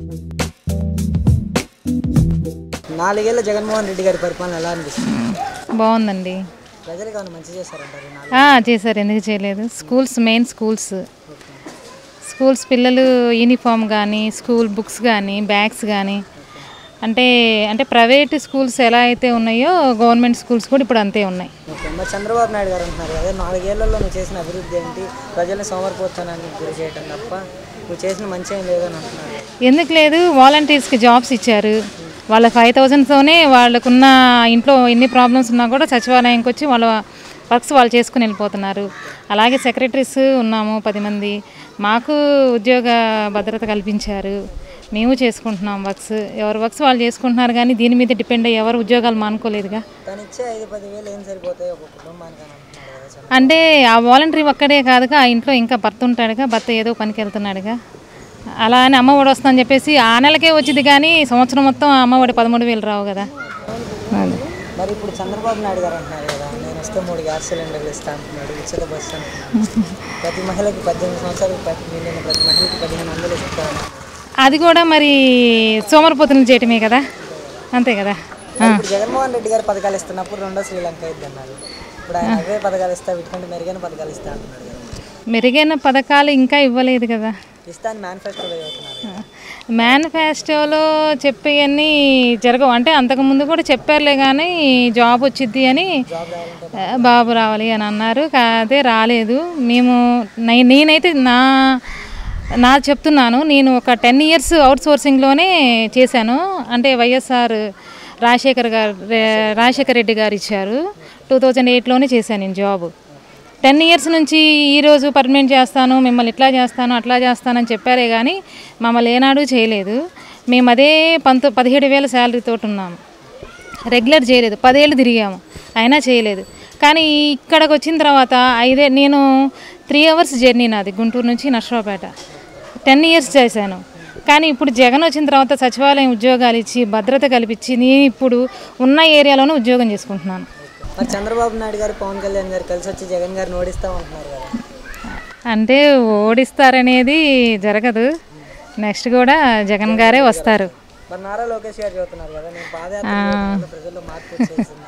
నాలుగేళ్ల జగన్మోహన్ రెడ్డి గారి పరిపాలన ఎలా అనిపిస్తుంది బాగుందండి ప్రజలకు ఏమైనా మంచి చేశారంటారు ఈ నాలుగు ఆ, చేశారు ఎందుకు చేయలేదు స్కూల్స్ మెయిన్ స్కూల్స్ స్కూల్స్ పిల్లలు యూనిఫామ్ కానీ స్కూల్ బుక్స్ కానీ బ్యాగ్స్ కానీ అంటే అంటే ప్రైవేట్ స్కూల్స్ ఎలా అయితే ఉన్నాయో గవర్నమెంట్ స్కూల్స్ కూడా ఇప్పుడు అంతే ఉన్నాయి ఓకే మరి చంద్రబాబు నాయుడు గారు అంటున్నారు కదా నాలుగేళ్లలో నువ్వు చేసిన అభివృద్ధి ఏంటి ప్రజల్ని సోమరిపోతానానికి గురి చేయటం తప్ప నువ్వు చేసిన మంచి ఏం లేదని అంటున్నారు ఎందుకు లేదు వాలంటీర్స్కి జాబ్స్ ఇచ్చారు వాళ్ళ ఫైవ్ థౌజండ్తోనే వాళ్ళకున్న ఇంట్లో ఎన్ని ప్రాబ్లమ్స్ ఉన్నా కూడా సచివాలయంకి వచ్చి వాళ్ళ వర్క్స్ వాళ్ళు చేసుకుని వెళ్ళిపోతున్నారు అలాగే సెక్రటరీస్ ఉన్నాము పది మంది మాకు ఉద్యోగ భద్రత కల్పించారు మేము చేసుకుంటున్నాం వర్క్స్ ఎవరి వర్క్స్ వాళ్ళు చేసుకుంటున్నారు కానీ దీని మీద డిపెండ్ అయ్యి ఎవరు ఉద్యోగాలు మానుకోలేదుగా తను ఇచ్చే ఐదు పది వేలు ఏం సరిపోతాయి ఒక కుటుంబానికి అని అంటున్నారు కదా చంద్రబాబు. అంటే ఆ వాలంటరీ ఒక్కడే కాదుగా ఆ ఇంట్లో ఇంకా భర్త ఉంటాడుగా భర్త ఏదో పనికి వెళ్తున్నాడుగా అలా అని అమ్మఒడి వస్తుందని చెప్పేసి ఆ నెలకే వచ్చింది కానీ సంవత్సరం మొత్తం ఆ అమ్మఒడి పదమూడు వేలు రావు కదా అది. మరి ఇప్పుడు చంద్రబాబు నాయుడు గారు అంటున్నారు కదా నేను వస్తే మూడు గ్యాస్ సిలిండర్లు ఇస్తా అంటున్నాడు ఉచిత బస్సు అంటున్నాడు ప్రతి మహిళకి పద్దెనిమిది సంవత్సరాలకు ప్రతి నిండిన ప్రతి మహిళకి పదిహేను వందలు ఇస్తాను అది కూడా మరి సోమరిపోతులు చేయటమే కదా అంతే కదా ఆ. ఇప్పుడు జగన్మోహన్ రెడ్డి గారు పథకాలు ఇస్తున్నప్పుడు రెండో శ్రీలంక ఇద్ది అన్నారు ఇప్పుడు ఆయన అవే పథకాలు ఇస్తా వీటికంటే మెరుగైన పథకాలు ఇస్తా అంటున్నాడు కదా మెరుగైన పథకాలు ఇంకా ఇవ్వలేదు కదా ఇస్తా అని మేనిఫెస్టో అవుతున్నారు మేనిఫెస్టోలో చెప్పేవన్నీ జరగవు అంటే అంతకుముందు కూడా చెప్పారులే కానీ జాబ్ వచ్చిద్ది అని ఆ, బాబు రావాలి అని అన్నారు అదే రాలేదు మేము నై- నేనైతే నా నా చెప్తున్నాను నేను ఒక టెన్ ఇయర్స్ అవుట్ సోర్సింగ్లోనే చేశాను అంటే వైఎస్ఆర్ రాజశేఖర్ గారు రే- రాజశేఖర్ రెడ్డి గారు ఇచ్చారు టూ థౌజండ్ ఎయిట్లోనే చేశాను నేను జాబ్ టెన్ ఇయర్స్ నుంచి ఈరోజు పర్మనెంట్ చేస్తాను మిమ్మల్ని ఇట్లా చేస్తాను అట్లా చేస్తానని చెప్పారే కానీ మమ్మల్ని ఏనాడు చేయలేదు మేము అదే పంతొ పదిహేడు వేల శాలరీతో ఉన్నాము రెగ్యులర్ చేయలేదు పదేళ్ళు తిరిగాము అయినా చేయలేదు కానీ ఇక్కడికి వచ్చిన తర్వాత ఐదే నేను త్రీ అవర్స్ జర్నీ నాది గుంటూరు నుంచి నర్సరావుపేట టెన్ ఇయర్స్ చేశాను కానీ ఇప్పుడు జగన్ వచ్చిన తర్వాత సచివాలయం ఉద్యోగాలు ఇచ్చి భద్రత కల్పించి నేను ఇప్పుడు ఉన్న ఏరియాలోనే ఉద్యోగం చేసుకుంటున్నాను మరి చంద్రబాబు నాయుడు గారు పవన్ కళ్యాణ్ గారు కలిసి వచ్చి జగన్ గారిని ఓడిస్తాం అంటున్నారు కదా అంటే ఓడిస్తారనేది జరగదు నెక్స్ట్ కూడా జగన్ గారే వస్తారు మరి నారా లోకేష్ గారు చెబుతున్నారు కదా నేను పాదయాత్ర చేయడం వల్ల ప్రజల్లో మార్పు వచ్చేసింది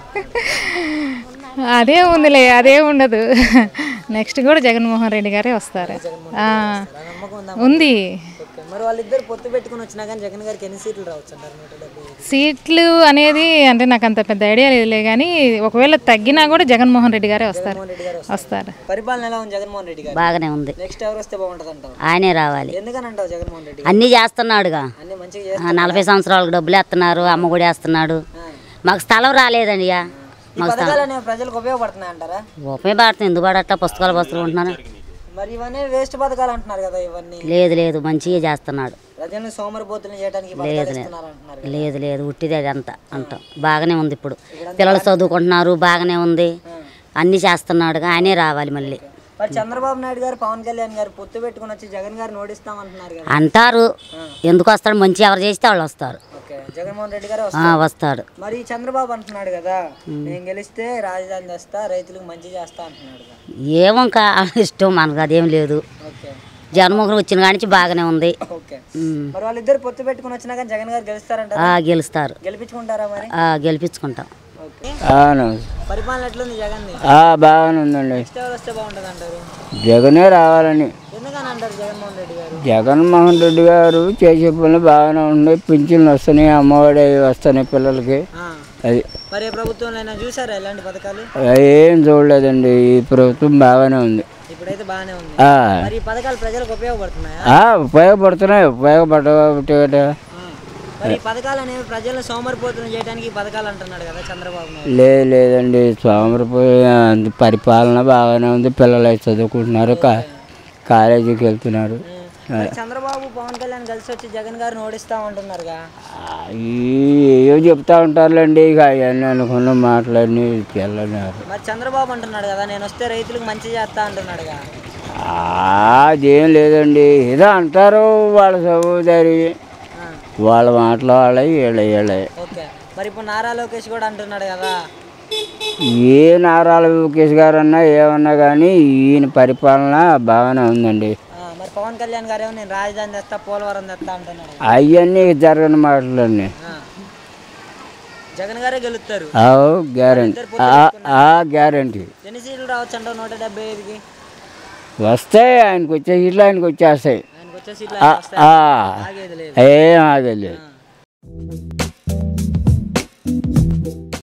అదే ఉందిలే అదే ఉండదు నెక్స్ట్ కూడా జగన్మోహన్ రెడ్డి గారే వస్తారు ఆ, ఆ నమ్మకం ఉందా ఉంది ఓకే మరి వాళ్ళిద్దరు పొత్తు పెట్టుకుని వచ్చినా కానీ జగన్ గారికి ఎన్ని సీట్లు రావచ్చు అంటారు నూట డెబ్బై ఐదు. సీట్లు అనేది అంటే నాకు అంత పెద్ద ఐడియా లేదులే కానీ ఒకవేళ తగ్గినా కూడా జగన్మోహన్ రెడ్డి గారే వస్తారు జగన్మోహన్ రెడ్డి గారు వస్తారు పరిపాలన ఎలా ఉంది జగన్మోహన్ రెడ్డి గారు బాగానే ఉంది నెక్స్ట్ ఎవరు వస్తే బాగుంటుంది అంటావు ఆయనే రావాలి ఎందుకని అంటావు జగన్మోహన్ రెడ్డి అన్నీ చేస్తున్నాడుగా అన్ని మంచిగా చేస్తే ఆ, నలభై సంవత్సరాలకు డబ్బులు వేస్తున్నారు అమ్మ కూడా వేస్తున్నాడు మాకు స్థలం రాలేదండి ఇక ఈ పథకాలు అనేవి ప్రజలకు ఉపయోగపడుతున్నాయి అంటారా ఉపయోగపడుతుంది ఎందుకు పడట్లా పుస్తకాలు పుస్తకాలు ఉంటున్నాను మరి ఇవన్నీ వేస్ట్ పథకాలు అంటున్నారు కదా ఇవన్నీ లేదు లేదు మంచిగా చేస్తున్నాడు ప్రజల్ని సోమరిపోతులు చేయడానికి ఈ పథకాలు ఇస్తున్నారు అంటున్నారు కదా. లేదు లేదు ఉట్టిదే అదంతా అంటాం బాగానే ఉంది ఇప్పుడు పిల్లలు చదువుకుంటున్నారు బాగానే ఉంది అన్నీ చేస్తున్నాడుగా ఆయనే రావాలి మళ్ళీ మరి చంద్రబాబు నాయుడు గారు పవన్ కళ్యాణ్ గారు పొత్తు పెట్టుకుని వచ్చి జగన్ గారిని ఓడిస్తాం అంటున్నారు కదా అంటారు ఎందుకు వస్తాడు మంచి ఎవరు చేస్తే వాళ్ళు వస్తారు ఓకే జగన్మోహన్ రెడ్డి గారు ఆ, వస్తాడు మరి చంద్రబాబు అంటున్నాడు కదా నేను గెలిస్తే రాజధాని తెస్తా రైతులకు మంచి చేస్తా అంటున్నాడు కదా. ఏమో ఇంకా ఇష్టం మనకు అదేం లేదు ఓకే జగన్మోహన్ వచ్చిన కాడి నుంచి బాగానే ఉంది ఓకే ఉమ్. మరి వాళ్ళిద్దరు పొత్తు పెట్టుకుని వచ్చినా కానీ జగన్ గారు గెలుస్తారంట ఆ, గెలుస్తారు గెలిపించుకుంటారా మరి ఆ, గెలిపించుకుంటాం ఓకే అవును పరిపాలన ఎట్లుంది జగన్ ఆ, బాగానే ఉందండి నెక్స్ట్ ఎవరు వస్తే బాగుంటుంది అంటారు జగనే రావాలని ఎందుకని అంటారు జగన్మోహన్ రెడ్డి గారు జగన్మోహన్ రెడ్డి గారు చేసే పనులు బాగానే ఉన్నాయి పింఛన్లు వస్తున్నాయి అమ్మఒడి అవి వస్తున్నాయి పిల్లలకి ఆ. అది మరి ఏ ప్రభుత్వంలో అయినా చూసారా ఇలాంటి పథకాలు ఏం చూడలేదండి ఈ ప్రభుత్వం బాగానే ఉంది ఇప్పుడైతే బాగానే ఉంది ఆ, మరి ఈ పథకాలు ప్రజలకు ఉపయోగపడుతున్నాయా ఆ, ఉపయోగపడుతున్నాయి ఉపయోగపడబట్టి ఆ. మరి ఈ పథకాలు అనేవి ప్రజలను సోమరిపోతులు చేయడానికి ఈ పథకాలు అంటున్నాడు కదా చంద్రబాబు నాయుడు లేదు లేదండి సోమరిపోయి అంత పరిపాలన బాగానే ఉంది పిల్లలు అవి చదువుకుంటున్నారు కా కాలేజీకి వెళ్తున్నారు మరి చంద్రబాబు పవన్ కళ్యాణ్ కలిసి వచ్చి జగన్ గారిని ఓడిస్తాం అంటున్నారుగా ఈ ఏవో చెప్తా ఉంటారులేండి ఇక అవన్నీ అనుకున్న మాట్లాడి వెళ్ళన్నారు మరి చంద్రబాబు అంటున్నాడు కదా నేను వస్తే రైతులకు మంచి చేస్తా అంటున్నాడుగా అదేం లేదండి ఏదో అంటారు వాళ్ళ సహోదరి ఆ. వాళ్ళ మాటలు వాళ్ళ వీళ్ళ వీళ్ళ ఓకే మరి ఇప్పుడు నారా లోకేష్ కూడా అంటున్నాడు కదా ఏ నారాల లోకేష్ గారు అన్నా ఏమన్నా కానీ ఈయన పరిపాలన బాగానే ఉందండి ఆ, మరి మరి పవన్ కళ్యాణ్ గారేమో నేను రాజధాని తెస్తా పోలవరం తెస్తా అంటున్నాడు అవన్నీ జరగని మాటలన్నీ ఆ. జగన్ గారే గెలుస్తారు అవు గ్యారంటీ ఆ గ్యారంటీ ఎన్ని సీట్లు రావచ్చు అంటావు నూట డెబ్బై ఐదుకి వస్తాయి ఆయనకు వచ్చే ఇట్లా ఆయనకు వచ్చేస్తాయి ఆయనకు వచ్చే సీట్లు ఆ, ఆయన వస్తాయి ఆ. ఆగేది లేదు ఏం ఆగలేదు